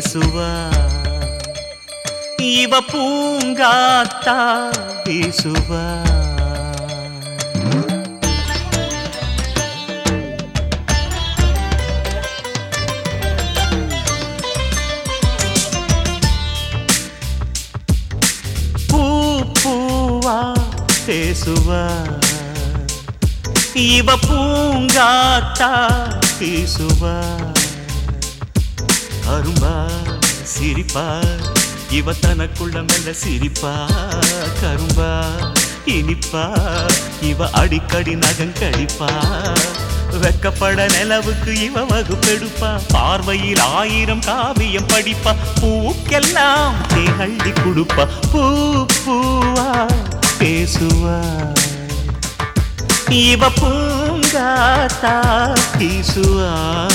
பேசுவா இவ பூங்காத்தா பேசுவா பூ பூவா பேசுவா இவ பூங்காத்தா பேசுவா அரும்பா சிரிப்பா இவ தனக்குள்ள மெல்ல சிரிப்பா கரும்பா இனிப்பா இவ அடிக்கடி நகங்கடிப்பா வெக்கப்பட நிலவுக்கு இவ வகுப்பெடுப்பா பார்வையில் ஆயிரம் காவியம் படிப்பா பூக்கெல்லாம் தேகள்ளி கொடுப்பா பூ பூவா பேசுவா இவ பூங்காத்தா பேசுவா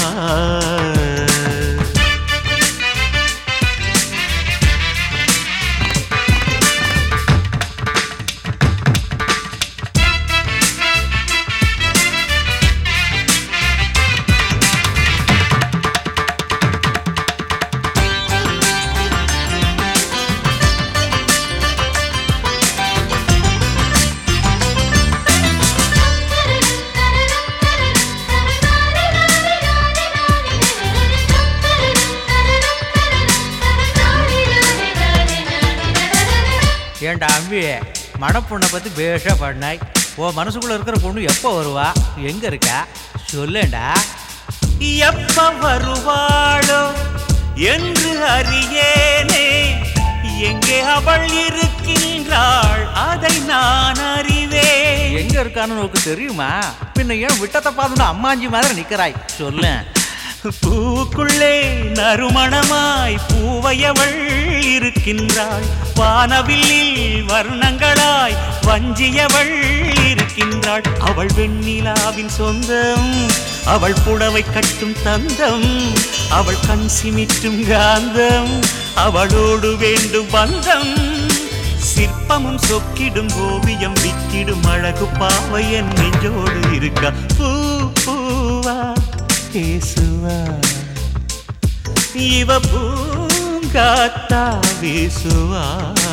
ஏன்டா அம்பி மணப்பொண்ணை பற்றி பேஷா பண்ணாய் உன் மனசுக்குள்ள இருக்கிற பொண்ணு எப்போ வருவா எங்க இருக்கா சொல்லேண்டா எப்ப வருவாளோ என்று அறியேனே எங்கே அவள் இருக்கின்றாள் அதை நான் அறிவேன் எங்க இருக்கான்னு உனக்கு தெரியுமா பின்ன ஏன் விட்டத்தை பார்த்துட்டு அம்மாஞ்சி மாதிரி நிக்கிறாய் சொல்லேன் பூக்குள்ளே நறுமணமாய் பூவையவள் இருக்கின்றாள் வானவில்லில் வர்ணங்களாய் வஞ்சியவள் இருக்கின்றாள் அவள் வெண்ணிலாவின் சொந்தம் அவள் புடவை கட்டும் தந்தம் அவள் கண் சிமிட்டும் காந்தம் அவளோடு வேண்டும் பந்தம் சிற்பமும் சொக்கிடும் ஓவியம் விக்கிடும் அழகு பாவை என் நெஞ்சோடு இருக்கா பூ பூவா பேசுவா இவ பூங்காத்தா வீசுவா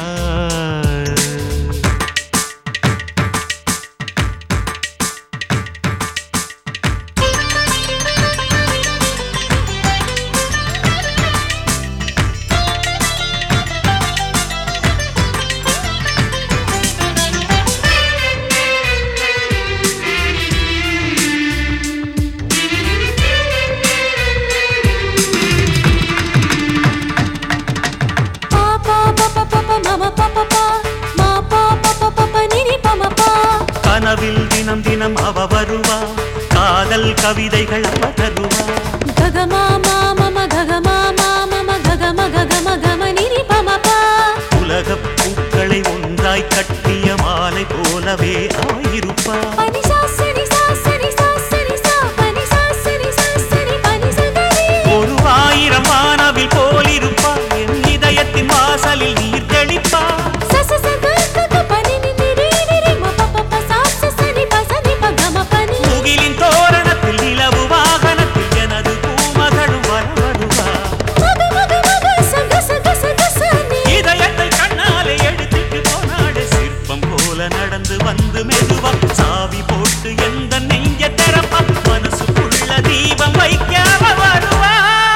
Pa pa pa pa pa pa mama pa pa pa ma pa pa pa pa pa ni ni pa ma pa கனவில் தினம் தினம் அவ வருவா காதல் கவிதைகள் அவ தருவா ga ga ma ma ma ma ga ga ma ma ma ma ga ga ma ga ga ma ga ma ni ni pa ma pa உலகப் பூக்களை ஒன்றாய் கட்டிய மாலை போலவே ஆயிருப்பா pa ni sa sa ni sa sa ni sa sa ni sa pa ni sa sa ni sa sa ni pa ni sa ga ni ஒரு ஆயிரம் வானவில் போலிருப்பா என் இதயத்தின் வாசலில் நீர் தெளிப்பா sa sa sa ga ga ga pa ni ni ni ri ri ri ma pa pa pa sa sa sa ni pa sa ni pa ga ma pa ni முகிலின் தோரணத்தில் நிலவு வாகனத்தில் எனது பூமகளும் வரவருவா ma ga ma ga ma ga sa ga sa ga sa ga sa ni இதயத்தை கண்ணாலே எடுத்துட்டு போனாடு சிற்பம் போல நடந்து வந்து மெதுவா சாவி போட்டு எந்த நெஞ்ச திறப்பா மனசுக்குள்ள தீபம் வைக்காம வருவா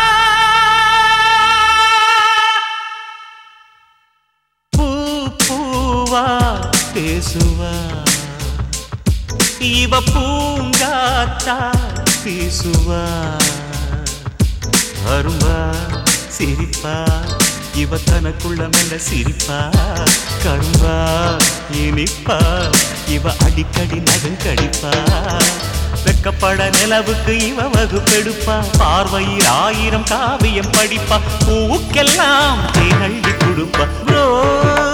பூ பூவா பேசுவா இவ பூங்காத்தா பேசுவா அரும்பா சிரிப்பா இவ தனக்குள்ள மெல்ல சிரிப்பா கரும்பா இனிப்பா இவ அடிக்கடி நகங்கடிப்பா வெக்கப்பட நிலவுக்கு இவ வகுப்பெடுப்பா பார்வையில் ஆயிரம் காவியம் படிப்பா பூவுக்கெல்லாம் தேனள்ளி கொடுப்பா ரோ